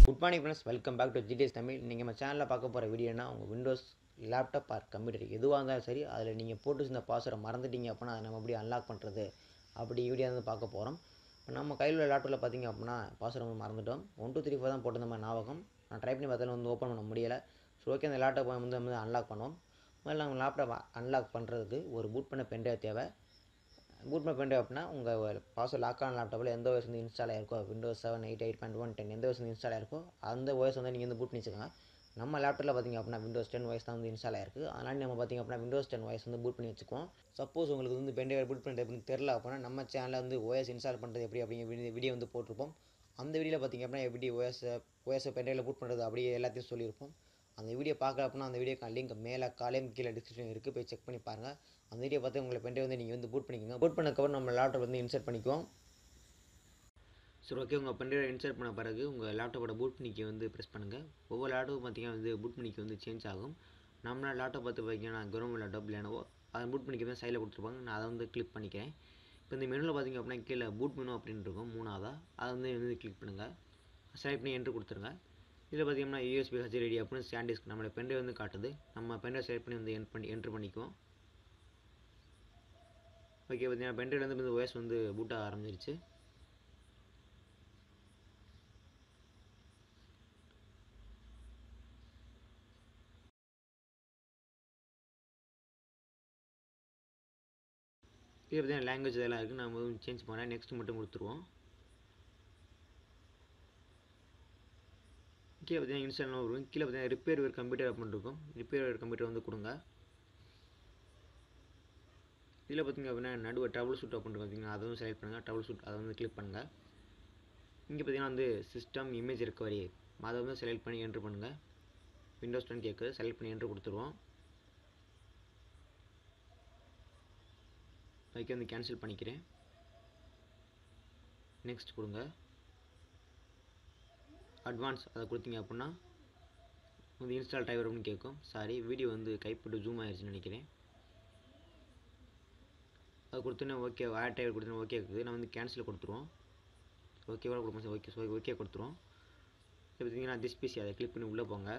good morning friends welcome back to GTS Tamil நீங்கள் நம்ம சேனலில் பார்க்க போகிற வீடியோனா உங்கள் விண்டோஸ் லேப்டாப் ஆர் கம்ப்யூட்டர் எதுவாக இருந்தாலும் சரி அதில் நீங்கள் போட்டு இந்த பாஸ்வேர்டை மறந்துட்டீங்க அப்படின்னா அதை நம்ம எப்படி அன்லாக் பண்ணுறது அப்படி வீடியோ வந்து பார்க்க போகிறோம் இப்போ நம்ம கையில் உள்ள லேப்டாப்பில் பார்த்தீங்க அப்படின்னா பாஸ்வேர்டு வந்து மறந்துட்டோம் ஒன் டூ த்ரீ ஃபோர் தான் போட்டு நம்ம ஞாபகம் நான் ட்ரை பண்ணி பார்த்தாலும் வந்து ஓப்பன் பண்ண முடியலை ஸோ ஓகே அந்த லேப்டாப் வந்து வந்து அன்லாக் பண்ணுவோம் முதல்ல நம்ம லேப்டாப் அன்லாக் பண்ணுறதுக்கு ஒரு பூட் பண்ண பென்ட்ரைவ் தேவை பூட் பண்ண பென்ட்ரைவ் அப்படின்னா உங்கள் பாஸ்வேர்ட் லாக் ஆன லேப்டாப்பில் எந்த ஓஎஸ் வந்து இன்ஸ்டால் ஆயிருக்கோ Windows seven eight eight point one ten எந்த ஓஎஸ் வந்து இன்ஸ்டால் ஆயிருக்கோ அந்த ஓஎஸ் வந்து நீங்கள் வந்து பூட் பண்ணி வச்சுக்கோங்க நம்ம லேப்டாப்பில் பார்த்திங்க அப்படின்னா விண்டோஸ் டென் வாய்ஸ் தான் வந்து இன்ஸ்டால் ஆயிருக்கு அதனால் நம்ம பார்த்திங்க அப்படின்னா விண்டோஸ் டென் வாய்ஸ் வந்து பூட் பண்ணி வச்சுக்குவோம் சப்போஸ் உங்களுக்கு வந்து பென்ட்ரைவ் பூட் பண்ணுறது எப்படின்னு தெரில அப்படின்னா நம்ம சேனலில் வந்து ஓஎஸ் இன்ஸ்டால் பண்ணுறது எப்படி அப்படிங்கிற வீடியோ வந்து போட்டிருப்போம் அந்த வீடியோவில் பார்த்திங்க அப்படின்னா எப்படி ஓஎஸ் ஓஎஸ் பென்ட்ரைவில் பூட் பண்ணுறது அப்படியே எல்லாத்தையும் சொல்லியிருப்போம் அந்த வீடியோ பார்க்கல அப்படின்னா அந்த வீடியோக்கான லிங்க் மேலே காலையும் கீழே டிஸ்கிரிப்ஷன் இருக்குது போய் செக் பண்ணி பாருங்கள் அந்த வீடியோ பார்த்து உங்களை பென்ட்ரைவ் வந்து நீங்கள் வந்து பூட் பண்ணிக்கோங்க பூட் பண்ணக்கப்புறம் நம்ம லேப்டாப் வந்து இன்சர்ட் பண்ணிக்குவோம் சரி ஓகே உங்கள் பென்ட்ரைவ் இன்சர்ட் பண்ண பிறகு உங்கள் லேப்டாப்போட பூட் பண்ணிக்க வந்து ப்ரெஸ் பண்ணுங்கள் ஒவ்வொரு லேப்டாப் பார்த்தீங்கன்னா வந்து பூட் பண்ணிக்க வந்து சேஞ்ச் ஆகும் நம்ம லேப்டாப் பார்த்து பார்த்தீங்கன்னா கவர்மெண்ட் லேப்டாப் இல்லைனவோ அதை பூட் பண்ணிக்க தான் சைடில் கொடுத்துருப்பாங்க நான் அதை வந்து கிளிக் பண்ணிக்கிறேன் இப்போ இந்த மெனுவில் பார்த்தீங்க அப்படின்னா கீழே பூட் மெனு அப்படின்னு இருக்கும் மூணாவதாக அதை வந்து வந்து கிளிக் பண்ணுங்கள் செலக்ட் பண்ணி என்ட்ரு கொடுத்துருங்க இதில் பார்த்தீங்கன்னா யூஎஸ்பி ஹெச்டிடி அப்படின்னு ஸ்டாண்டிஸ்க் நம்மளோட பென்ட்ரைவ் வந்து காட்டுது நம்ம பென்ட்ரைவ் செலக்ட் பண்ணி வந்து என்ட் பண்ணி என்ட்ரு பண்ணிக்குவோம் ஓகே பார்த்தீங்கன்னா பென்ட்ரைவ் வந்து இந்த ஓஎஸ் வந்து பூட் ஆக ஆரம்பிச்சிருச்சு இது பார்த்தீங்கன்னா லாங்குவேஜ் இதெல்லாம் இருக்குது நம்ம வந்து சேஞ்ச் பண்ணால் நெக்ஸ்ட் மட்டும் கொடுத்துருவோம் கீழே பார்த்தீங்கன்னா இன்ஸ்டால் வரும் கீழே பார்த்தீங்கன்னா ரிப்பேர் வேர் கம்ப்யூட்டர் அப்படின்னு இருக்கும் ரிப்பேர் வேர் கம்ப்யூட்டர் வந்து கொடுங்க இதில் பார்த்தீங்க அப்படின்னா நடுவை டபுள் ஷூட் அப்படின்னு பார்த்தீங்கன்னா அதை வந்து செலக்ட் பண்ணுங்கள் டபுள் ஷூட் அதை வந்து கிளிக் பண்ணுங்கள் இங்கே பார்த்தீங்கன்னா வந்து சிஸ்டம் இமேஜ் ரெக்கவரி அதை வந்து செலக்ட் பண்ணி என்ட்ரு பண்ணுங்கள் விண்டோஸ் டென் கேட்குது செலக்ட் பண்ணி என்ட்ரு கொடுத்துருவோம் அதுக்கு வந்து கேன்சல் பண்ணிக்கிறேன் நெக்ஸ்ட் கொடுங்க அட்வான்ஸ் அதை கொடுத்தீங்க அப்படின்னா வந்து இன்ஸ்டால் டைவர் அப்படின்னு கேட்கும் சாரி வீடியோ வந்து கைப்பட்டு ஜூம் ஆயிடுச்சுன்னு நினைக்கிறேன் அது கொடுத்தோன்னே ஓகே ஆட் டைவர் கொடுத்தோன்னே ஓகே இருக்குது நான் வந்து கேன்சல் கொடுத்துருவோம் ஓகேவா கொடுப்போம் ஓகே ஸோ ஓகே கொடுத்துருவோம் இப்போ பார்த்தீங்கன்னா திஸ் பிசி அதை கிளிக் பண்ணி உள்ளே போங்க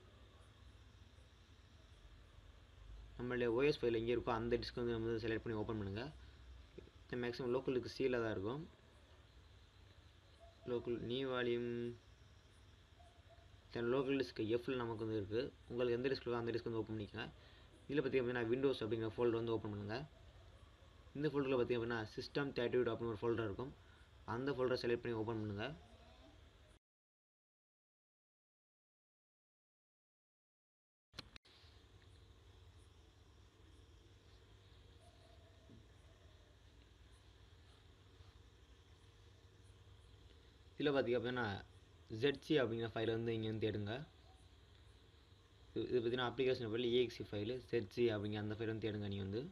நம்மளுடைய ஓஎஸ் ஃபைல் எங்கே இருக்கோ அந்த டிஸ்க் வந்து நம்ம வந்து செலக்ட் பண்ணி ஓப்பன் பண்ணுங்கள் மேக்ஸிமம் லோக்கலுக்கு சீலாக தான் இருக்கும் local new volume then local disk எஃப்ல நமக்கு வந்து இருக்குது உங்களுக்கு எந்த டிஸ்க் இருக்கோ அந்த டிஸ்க் வந்து ஓப்பன் பண்ணிக்கோங்க இதில் பார்த்திங்க அப்படின்னா விண்டோஸ் அப்படிங்கிற ஃபோல்டர் வந்து ஓப்பன் பண்ணுங்கள் இந்த ஃபோல்டரில் பார்த்திங்க அப்படின்னா சிஸ்டம் தேர்ட்டி அப்படின்னு ஒரு ஃபோல்டர் இருக்கும் அந்த ஃபோல்டரை செலக்ட் பண்ணி ஓப்பன் பண்ணுங்கள் இதில் பார்த்திங்க அப்படின்னா ஜெட்சி அப்படிங்கிற ஃபைலை வந்து இங்கே வந்து தேடுங்க இது இது பார்த்தீங்கன்னா அப்ளிகேஷன் ஃபைல் ஏஎக்சி ஃபைலு ஜெட்சி அப்படிங்கிற அந்த ஃபைல் வந்து தேடுங்க நீங்கள் வந்து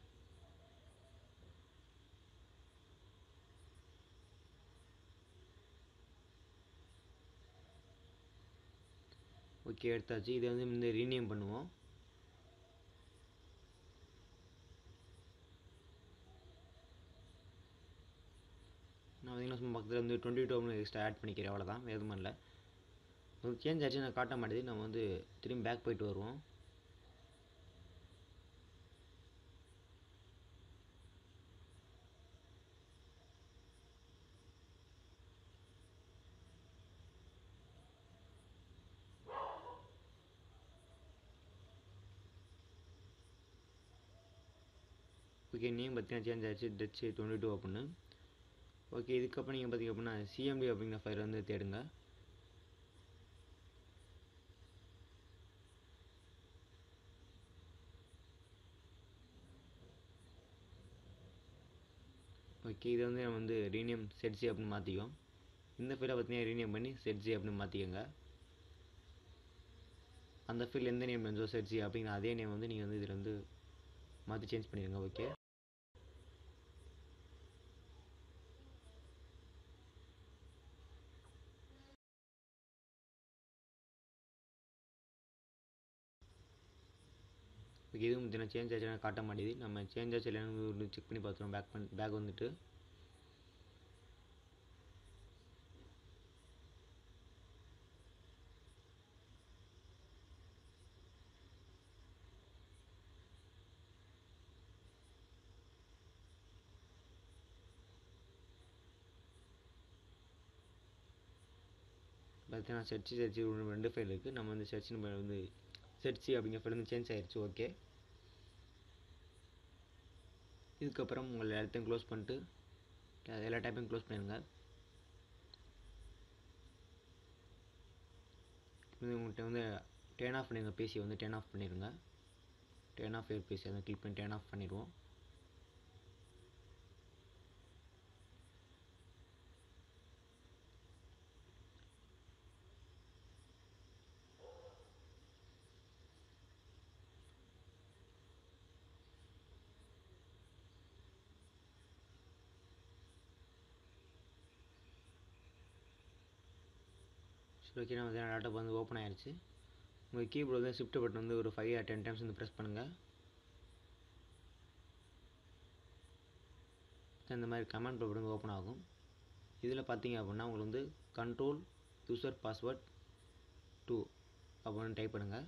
ஓகே எடுத்தாச்சு இதை வந்து இந்த ரீநேம் பண்ணுவோம் நான் பார்த்தீங்கன்னா சும்மா பக்கத்தில் வந்து டுவெண்ட்டி டூ எக்ஸ்ட்ரா ஆட் பண்ணிக்கிறேன் அவ்வளோதான் எதுவும் இல்லை உங்களுக்கு சேஞ்ச் ஆச்சு நான் காட்ட மாட்டேது நம்ம வந்து திரும்பி பேக் போயிட்டு வருவோம் ஓகே நேம் பார்த்தீங்கன்னா சேஞ்ச் ஆச்சு டச்சு டுவெண்ட்டி டூ அப்படின்னு ஓகே இதுக்கப்புறம் நீங்கள் பார்த்திங்க அப்படின்னா சிஎம்டி அப்படிங்கிற ஃபைல் வந்து தேடுங்க ஓகே இதை வந்து நம்ம வந்து ரீநேம் செட்ஸி அப்படின்னு மாற்றிக்குவோம் இந்த ஃபைலை பார்த்தீங்கன்னா ரீநேம் பண்ணி செட்ஸி அப்படின்னு மாற்றிக்கோங்க அந்த ஃபைல் எந்த நேம் இருந்தோ செட்ஸி அப்படிங்கிற அதே நேம் வந்து நீங்கள் வந்து இதில் வந்து மாற்றி சேஞ்ச் பண்ணிடுங்க ஓகே ஓகே இதுவும் பார்த்தீங்கன்னா சேஞ்ச் ஆச்சுன்னா காட்ட மாட்டேது நம்ம சேஞ்ச் ஆச்சு இல்லைன்னு செக் பண்ணி பார்த்துருவோம் பேக் பண்ணி பேக் வந்துட்டு பார்த்தீங்கன்னா செர்ச்சி செர்ச்சி ரெண்டு ஃபைல் இருக்குது நம்ம வந்து செர்ச் நம்ம வந்து செர்ச்சி அப்படிங்கிற ஃபைல் வந்து சேஞ்ச் ஆயிடுச்சு ஓகே இதுக்கப்புறம் உங்கள் எல்லாத்தையும் க்ளோஸ் பண்ணிட்டு எல்லா டைப்பையும் க்ளோஸ் பண்ணிடுங்க இது உங்கள்கிட்ட வந்து டேர்ன் ஆஃப் பண்ணிடுங்க பேசி வந்து டேர்ன் ஆஃப் பண்ணிடுங்க டேர்ன் ஆஃப் ஏர் பேசி அதை கிளிக் பண்ணி டேர்ன் ஆஃப் பண்ணிடுவோம் சரி ஓகே நம்ம லேப்டாப் வந்து ஓப்பன் ஆயிடுச்சு உங்கள் கீபோர்டு வந்து ஷிஃப்ட் பட்டன் வந்து ஒரு ஃபைவ் ஆர் டென் டைம்ஸ் வந்து ப்ரெஸ் பண்ணுங்கள் இந்த மாதிரி கமெண்ட் ப்ராப்ளம் வந்து ஓப்பன் ஆகும் இதில் பார்த்தீங்க அப்படின்னா உங்களுக்கு வந்து கண்ட்ரோல் யூசர் பாஸ்வேர்ட் டூ அப்படின்னு டைப் பண்ணுங்கள்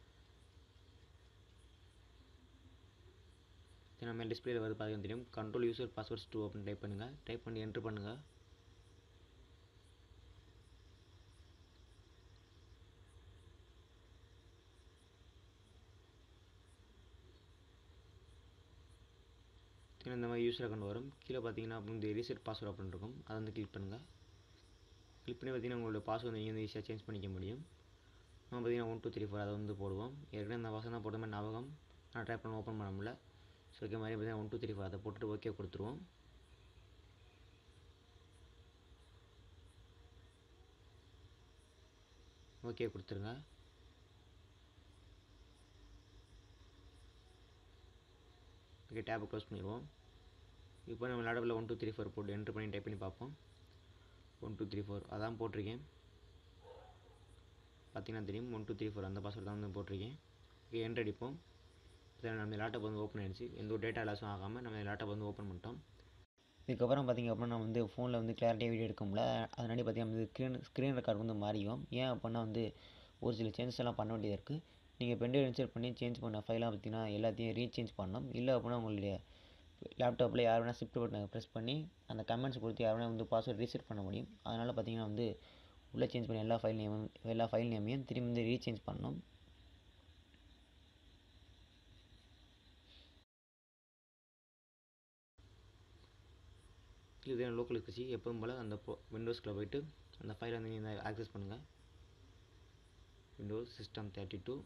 நம்ம டிஸ்பிளேல வருது பார்த்தீங்கன்னா தெரியும் கண்ட்ரோல் யூசர் பாஸ்வேர்ட்ஸ் டூ அப்படின்னு டைப் பண்ணுங்கள் டைப் பண்ணி என்ட்ரு பண்ணுங்கள் இந்த மாதிரி யூஸர் அக்கௌண்ட் வரும் கீழே பார்த்தீங்கன்னா அப்படி இந்த ரீசெட் பாஸ்வேர்ட் அப்படின்னு இருக்கும் அதை வந்து கிளிக் பண்ணுங்கள் கிளிக் பண்ணி பார்த்தீங்கன்னா உங்களோட பாஸ்வேர்டு நீங்கள் வந்து ஈஸியாக சேஞ்ச் பண்ணிக்க முடியும் நம்ம பார்த்தீங்கன்னா ஒன் டூ த்ரீ ஃபோர் அதை வந்து போடுவோம் ஏற்கனவே இந்த பாஸ்வேர்ட் தான் போட்ட மாதிரி ஞாபகம் நான் ட்ரை பண்ண ஓப்பன் பண்ண முடியல ஸோ ஓகே மாதிரி பார்த்தீங்கன்னா ஒன் டூ த்ரீ ஃபோர் அதை போட்டுட்டு ஓகே கொடுத்துருவோம் ஓகே கொடுத்துருங்க ஓகே டேப்பை க்ளோஸ் பண்ணிடுவோம் இப்போ நம்ம லேப்டாப்பில் ஒன் டூ த்ரீ ஃபோர் போட்டு என்ட்ரு பண்ணி டைப் பண்ணி பார்ப்போம் ஒன் டூ த்ரீ ஃபோர் அதான் போட்டிருக்கேன் பார்த்தீங்கன்னா தெரியும் ஒன் டூ த்ரீ ஃபோர் அந்த பாஸ்வேர்டு தான் வந்து போட்டிருக்கேன் ஓகே என்ட்ரு அடிப்போம் இதில் நம்ம லேப்டாப் வந்து ஓப்பன் ஆயிடுச்சு எந்த ஒரு டேட்டா லாஸும் ஆகாமல் நம்ம லேப்டாப் வந்து ஓப்பன் பண்ணிட்டோம் இதுக்கப்புறம் பார்த்திங்க அப்படின்னா நம்ம வந்து ஃபோனில் வந்து கிளாரிட்டியாக வீடியோ எடுக்க முடியல அதனாடி பார்த்திங்கன்னா வந்து ஸ்க்ரீன் ஸ்க்ரீன் ரெக்கார்ட் வந்து மாறியும் ஏன் அப்படின்னா வந்து ஒரு சில சேஞ்சஸ் எல்லாம் பண்ண வேண்டியது இருக்குது நீங்கள் பென்ட்ரைவ் இன்சர்ட் பண்ணி சேஞ்ச் பண்ண ஃபைலாக பார்த்தீங்கன்னா எல்லாத்தையும் ரீசேஞ்ச் பண்ணணும் இல்லை அப்படின்னா உங்களுடைய லேப்டாப்பில் யார் வேணால் ஷிஃப்ட் பட்டனை ப்ரெஸ் பண்ணி அந்த கமெண்ட்ஸ் கொடுத்து யார் வேணால் வந்து பாஸ்வேர்ட் ரீசெட் பண்ண முடியும் அதனால் பார்த்தீங்கன்னா வந்து உள்ளே சேஞ்ச் பண்ணி எல்லா ஃபைல் நேமும் எல்லா ஃபைல் நேமையும் திரும்பி வந்து ரீசேஞ்ச் பண்ணணும் இது லோக்கல் எக்ஸ்சி எப்பவும் போல் அந்த விண்டோஸ்குள்ளே போயிட்டு அந்த ஃபைலை வந்து நீங்கள் ஆக்சஸ் பண்ணுங்கள் விண்டோஸ் சிஸ்டம் தேர்ட்டி டூ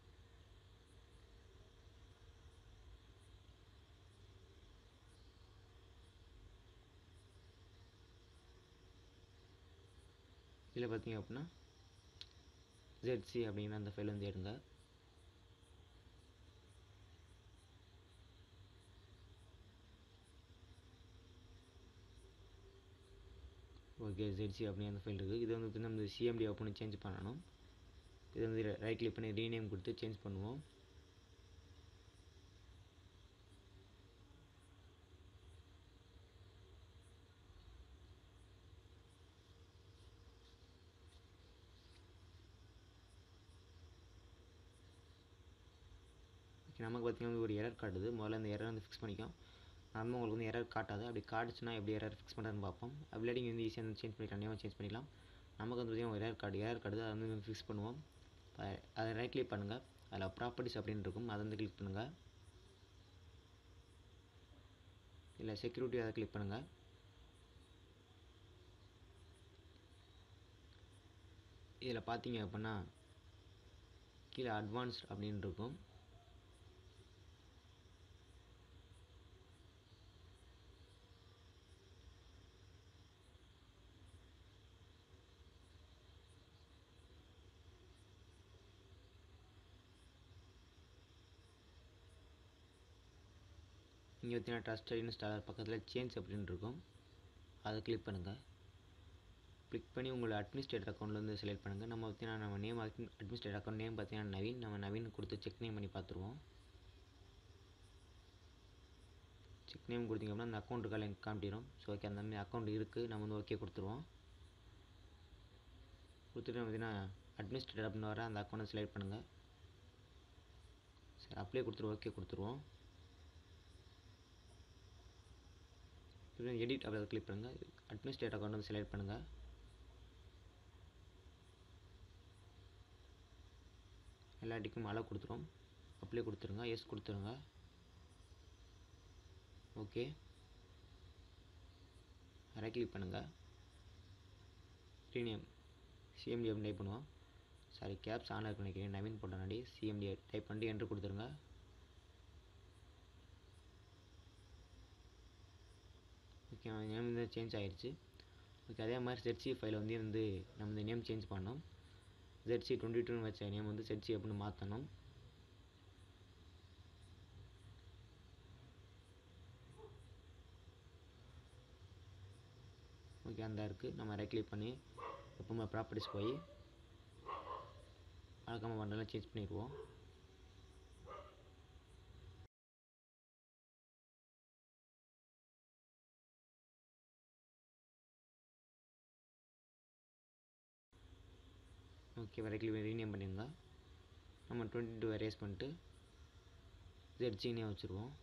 இதில் பார்த்தீங்க அப்படின்னா ஜெட்சி அப்படிங்கிற அந்த ஃபைல் வந்து எடுங்க ஓகே ஜெட்சி அப்படின்னு அந்த ஃபைல் இருக்குது இது வந்து நம்ம சிஎம்டி அப்படின்னு சேஞ்ச் பண்ணணும் இது வந்து ரைட் கிளிக் பண்ணி ரீநேம் கொடுத்து சேஞ்ச் பண்ணுவோம் நமக்கு பார்த்தீங்கன்னா ஒரு எரர் காட்டுது முதல்ல அந்த எரர் வந்து ஃபிக்ஸ் பண்ணிக்கும் நம்ம உங்களுக்கு வந்து எரர் காட்டாது அப்படி காட்டுச்சுன்னா எப்படி எரர் ஃபிக்ஸ் பண்ணுறதுன்னு பார்ப்போம் அப்படி நீங்கள் வந்து ஈஸியாக வந்து சேஞ்ச் பண்ணிக்கலாம் நேம் சேஞ்ச் பண்ணிக்கலாம் நமக்கு வந்து பார்த்தீங்கன்னா ஒரு எரர் கார்டு எரர் கார்டு அதை வந்து ஃபிக்ஸ் பண்ணுவோம் அதை ரைட் கிளிக் பண்ணுங்கள் அதில் ப்ராப்பர்ட்டிஸ் அப்படின்னு இருக்கும் அதை வந்து கிளிக் பண்ணுங்கள் இல்லை செக்யூரிட்டி அதை கிளிக் பண்ணுங்கள் இதில் பார்த்தீங்க அப்படின்னா கீழே அட்வான்ஸ் அப்படின்னு இருக்கும் இங்கே பார்த்தீங்கன்னா ட்ரஸ்டட் இன்ஸ்டாலர் பக்கத்தில் சேஞ்ச் அப்படின்னு இருக்கும் அதை கிளிக் பண்ணுங்கள் கிளிக் பண்ணி உங்களோட அட்மினிஸ்ட்ரேட்டர் அக்கௌண்ட்லேருந்து செலக்ட் பண்ணுங்கள் நம்ம பார்த்தீங்கன்னா நம்ம நேம் அட்மினிஸ்ட்ரேட்டர் அக்கௌண்ட் நேம் பார்த்தீங்கன்னா நவீன் நம்ம நவீன் கொடுத்து செக் நேம் பண்ணி பார்த்துருவோம் செக் நேம் கொடுத்தீங்க அப்படின்னா அந்த அக்கௌண்ட் இருக்கா எனக்கு காமிட்டிடும் ஸோ ஓகே அந்த மாதிரி அக்கௌண்ட் இருக்குது நம்ம வந்து ஓகே கொடுத்துருவோம் கொடுத்துட்டு பார்த்தீங்கன்னா அட்மினிஸ்ட்ரேட்டர் அப்படின்னு வர அந்த அக்கௌண்ட்டை செலக்ட் பண்ணுங்கள் சரி அப்ளை கொடுத்துட்டு ஓகே கொடுத்துருவோம் எடிட் அப்படி கிளிக் பண்ணுங்கள் அட்மினிஸ்ட்ரேட் அக்கௌண்ட் வந்து செலக்ட் பண்ணுங்கள் எல்லா டிக்கும் அளவு கொடுத்துரும் அப்ளை கொடுத்துருங்க எஸ் கொடுத்துருங்க ஓகே ரைட் கிளிக் பண்ணுங்கள் ரீநேம் சிஎம்டி அப்படின்னு டைப் பண்ணுவோம் சாரி கேப்ஸ் ஆன் இருக்கு நினைக்கிறேன் நவீன் போட்டனாடி சிஎம்டி டைப் பண்ணிட்டு என்ட்ரு கொடுத்துருங்க ஓகே நேம் வந்து சேஞ்ச் ஆயிடுச்சு ஓகே அதே மாதிரி செட்சி ஃபைல் வந்து வந்து நம்ம இந்த நேம் சேஞ்ச் பண்ணோம் ஜெட்சி டுவெண்ட்டி டூன்னு வச்ச நேம் வந்து செட்சி அப்படின்னு மாற்றணும் ஓகே அந்த இருக்குது நம்ம ரைட் கிளிக் பண்ணி எப்பவுமே ப்ராப்பர்ட்டிஸ் போய் வழக்கமாக பண்ணலாம் சேஞ்ச் பண்ணிடுவோம் ஓகே ரைட் கிளிக் ரீநேம் பண்ணியிருந்தா நம்ம டுவெண்ட்டி டூ erase பண்ணிட்டு ஜெட்ஜினே வச்சுருவோம்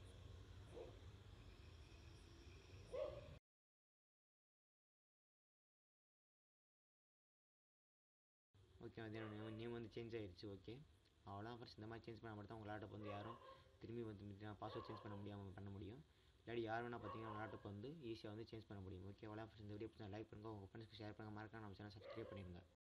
ஓகே அது நேம் வந்து சேஞ்ச் ஆயிடுச்சு ஓகே அவ்வளோதான் ஃபர்ஸ்ட் இந்த மாதிரி சேஞ்ச் பண்ண மட்டும் தான் உங்கள் லேப்டாப் வந்து யாரும் திரும்பி வந்து பாஸ்வேர்ட் சேஞ்ச் பண்ண முடியாமல் பண்ண முடியும் இல்லாட்டி யார் வேணால் பார்த்தீங்கன்னா லேப்டாப் வந்து ஈஸியாக வந்து சேஞ்ச் பண்ண முடியும் ஓகே அவ்வளோ ஃபர்ஸ்ட் இந்த வீடியோ லைக் பண்ணுங்கள் உங்கள் ஃப்ரெண்ட்ஸ்க்கு ஷேர் பண்ணுங்கள் மறக்காம நம்ம சேனல் சப்ஸ்கிரைப் பண்ணிடுங்க